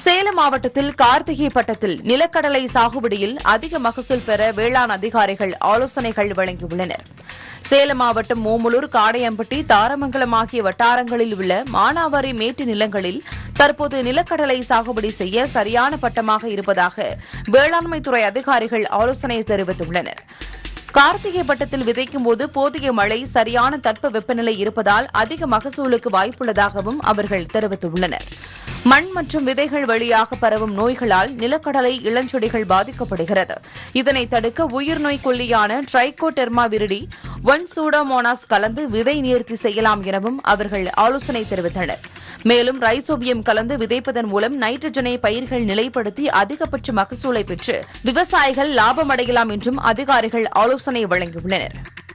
சேலம் மாவட்டத்தில் கார்த்திகை பட்டத்தில் நிலக்கடலை சாகுபடியில் அதிக மகசூல் பெற வேளாண் அதிகாரிகள் ஆலோசனைகள் வழங்கியுள்ளனர் சேலம் மாவட்டம் ஓமலூர் காடையம்பட்டி தாரமங்கலம் ஆகிய வட்டாரங்களில் உள்ள மானாவாரி மேட்டு நிலங்களில் தற்போது நிலக்கடலை சாகுபடி செய்ய சரியான பட்டமாக இருப்பதாக வேளாண்மைத்துறை அதிகாரிகள் ஆலோசனை தெரிவித்துள்ளனர் கார்த்திகை பட்டத்தில் விதைக்கும் போது போதிய மழை சரியான தட்ப வெப்பநிலை இருப்பதால் அதிக மகசூலுக்கு வாய்ப்புள்ளதாகவும் அவர்கள் தெரிவித்துள்ளனர் மண் மற்றும் விதைகள் வழியாக பரவும் நோய்களால் நிலக்கடலை இளஞ்செடிகள் பாதிக்கப்படுகிறது இதனை தடுக்க உயிர்நோய் கொல்லியான ட்ரைகோடெர்மா விரிடி ஒன் சூடோமோனாஸ் கலந்து விதை நேர்த்தி செய்யலாம் எனவும் அவர்கள் ஆலோசனை தெரிவித்தனர் மேலும் ரைசோபியம் கலந்து விதைப்பதன் மூலம் நைட்ரஜனை பயிர்கள் நிலைப்படுத்தி அதிகபட்ச மகசூலை பெற்று விவசாயிகள் லாபமடையலாம் என்றும் அதிகாரிகள் ஆலோசனை வழங்கியுள்ளனர்